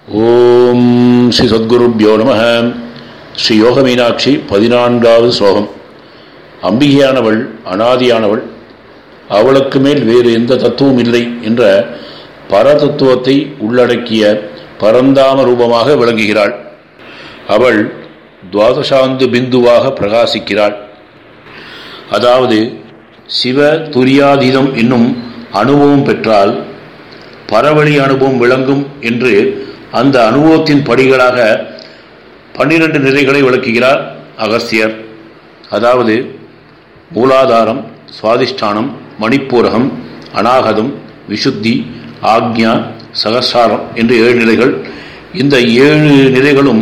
ஓம் ஸ்ரீ சத்குருப்யோ நம ஸ்ரீ யோக மீனாட்சி பதினான்காவது ஸ்லோகம் அம்பிகையானவள் அனாதியானவள் அவளுக்கு மேல் வேறு எந்த தத்துவம் இல்லை என்ற பரதத்துவத்தை உள்ளடக்கிய பரந்தாம ரூபமாக விளங்குகிறாள் அவள் துவாதசாந்து பிந்துவாக பிரகாசிக்கிறாள் அதாவது சிவ துரியாதீதம் என்னும் அனுபவம் பெற்றால் பரவழி அனுபவம் விளங்கும் என்று அந்த அனுபவத்தின் படிகளாக பன்னிரண்டு நிலைகளை விளக்குகிறார் அகஸ்தியர் அதாவது மூலாதாரம் சுவாதிஷ்டானம் மணிப்பூரகம் அநாகதம் விசுத்தி ஆக்ஞா சகசாரம் என்று ஏழு நிலைகள் இந்த ஏழு நிலைகளும்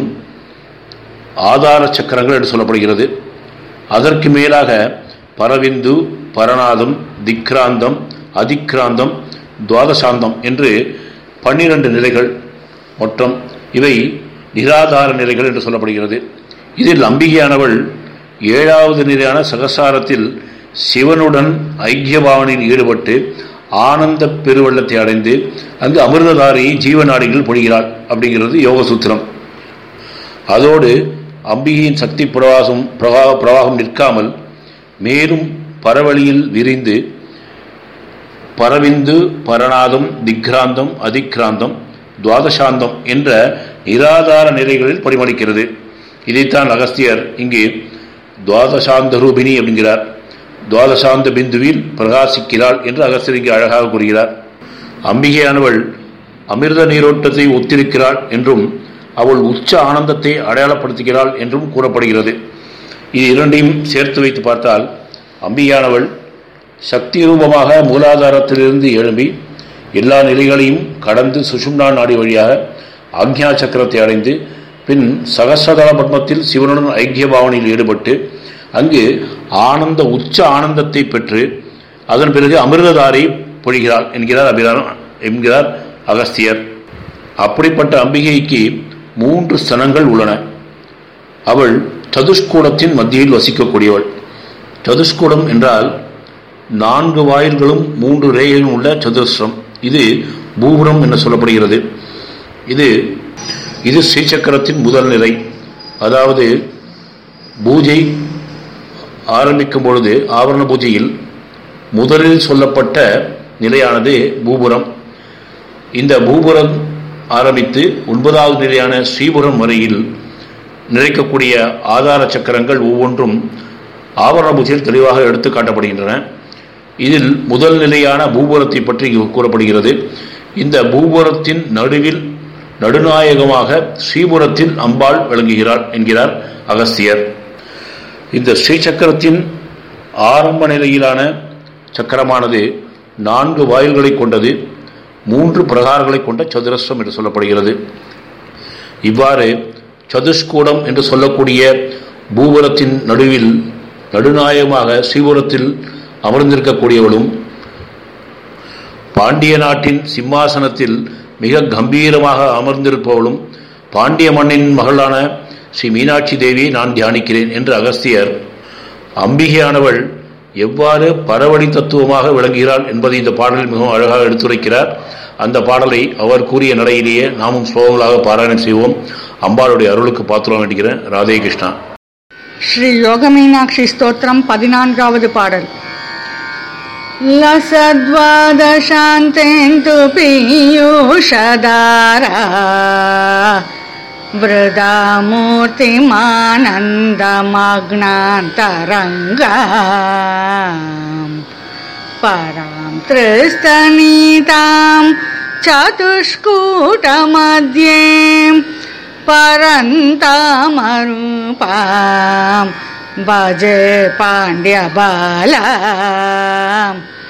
ஆதார சக்கரங்கள் என்று சொல்லப்படுகிறது அதற்கு மேலாக பரவிந்து பரநாதம் திக்ராந்தம் அதிக்ராந்தம் துவாதசாந்தம் என்று பன்னிரண்டு நிலைகள் மொத்தம் இவை நிராதார நிலைகள் என்று சொல்லப்படுகிறது இதில் அம்பிகையானவள் ஏழாவது நிலையான சகசாரத்தில் சிவனுடன் ஐக்கியபாவனையில் ஈடுபட்டு ஆனந்த பெருவெள்ளத்தை அடைந்து அங்கு அமிர்ததாரியை ஜீவநாடிகள் பொழிகிறாள் அப்படிங்கிறது யோகசூத்திரம் அதோடு அம்பிகையின் சக்தி பிரவாசம் பிரவா பிரவாகம் நிற்காமல் மேலும் பரவழியில் விரிந்து பரவிந்து பரநாதம் திக்ராந்தம் அதிக்ராந்தம் துவாதசாந்தம் என்ற நிராதார நிலைகளில் பரிமளிக்கிறது இதைத்தான் அகஸ்தியர் இங்கு துவாதசாந்த ரூபிணி அப்படிங்கிறார் துவாதசாந்த பிந்துவில் பிரகாசிக்கிறாள் என்று அகஸ்தியர் இங்கு அழகாக கூறுகிறார் அம்பிகையானவள் அமிர்த நீரோட்டத்தை ஒத்திருக்கிறாள் என்றும் அவள் உச்ச ஆனந்தத்தை அடையாளப்படுத்துகிறாள் என்றும் கூறப்படுகிறது இது இரண்டையும் சேர்த்து வைத்து பார்த்தால் அம்பிகையானவள் சக்தி ரூபமாக மூலாதாரத்திலிருந்து எழும்பி எல்லா நிலைகளையும் கடந்து சுஷும்னா நாடி வழியாக ஆக்ஞா சக்கரத்தை அடைந்து பின் சகசதள பத்மத்தில் சிவனுடன் ஐக்கிய பாவனையில் ஈடுபட்டு அங்கு ஆனந்த உச்ச ஆனந்தத்தை பெற்று அதன் பிறகு அமிர்ததாரை பொழிகிறாள் என்கிறார் அபிராம் என்கிறார் அகஸ்தியர் அப்படிப்பட்ட அம்பிகைக்கு மூன்று ஸ்தனங்கள் உள்ளன அவள் சதுஷ்கூடத்தின் மத்தியில் வசிக்கக்கூடியவள் சதுஷ்கூடம் என்றால் நான்கு வாயில்களும் மூன்று ரேகைகளும் உள்ள சதுரஸ்ரம் இது பூபுரம் என்று சொல்லப்படுகிறது இது இது ஸ்ரீசக்கரத்தின் முதல் நிலை அதாவது பூஜை ஆரம்பிக்கும் பொழுது ஆவரண பூஜையில் முதலில் சொல்லப்பட்ட நிலையானது பூபுரம் இந்த பூபுரம் ஆரம்பித்து ஒன்பதாவது நிலையான ஸ்ரீபுரம் வரையில் நிறைக்கக்கூடிய ஆதார சக்கரங்கள் ஒவ்வொன்றும் ஆவரண பூஜையில் தெளிவாக எடுத்து காட்டப்படுகின்றன இதில் முதல் நிலையான பூபுரத்தை பற்றி கூறப்படுகிறது இந்த பூபுரத்தின் நடுவில் நடுநாயகமாக ஸ்ரீபுரத்தில் அம்பாள் விளங்குகிறாள் என்கிறார் அகஸ்தியர் இந்த ஸ்ரீசக்கரத்தின் ஆரம்ப நிலையிலான சக்கரமானது நான்கு வாயில்களை கொண்டது மூன்று பிரகாரங்களை கொண்ட சதுரஸ்ரம் என்று சொல்லப்படுகிறது இவ்வாறு சதுஷ்கூடம் என்று சொல்லக்கூடிய பூபுரத்தின் நடுவில் நடுநாயகமாக ஸ்ரீபுரத்தில் அமர்ந்திருக்கக்கூடியவளும் பாண்டிய நாட்டின் சிம்மாசனத்தில் மிக கம்பீரமாக அமர்ந்திருப்பவளும் பாண்டிய மண்ணின் மகளான ஸ்ரீ மீனாட்சி தேவியை நான் தியானிக்கிறேன் என்று அகஸ்தியர் அம்பிகையானவள் எவ்வாறு பரவழி தத்துவமாக விளங்குகிறாள் என்பதை இந்த பாடலில் மிகவும் அழகாக எடுத்துரைக்கிறார் அந்த பாடலை அவர் கூறிய நடையிலேயே நாமும் ஸ்லோகங்களாக பாராயணம் செய்வோம் அம்பாளுடைய அருளுக்கு பாத்திரம் வேண்டிக்கிறேன் ராதே கிருஷ்ணா ஸ்ரீ யோகமீனாட்சி ஸ்தோத்திரம் பதினான்காவது பாடல் लसद्वादशान्तेन्तु पीयूषदारा वृदामूर्तिमानन्दमग्नान्तरङ्गा परां त्रिस्तनीतां चतुष्कूटमध्ये परन्तामरूपां भजे पाण्ड्यबाला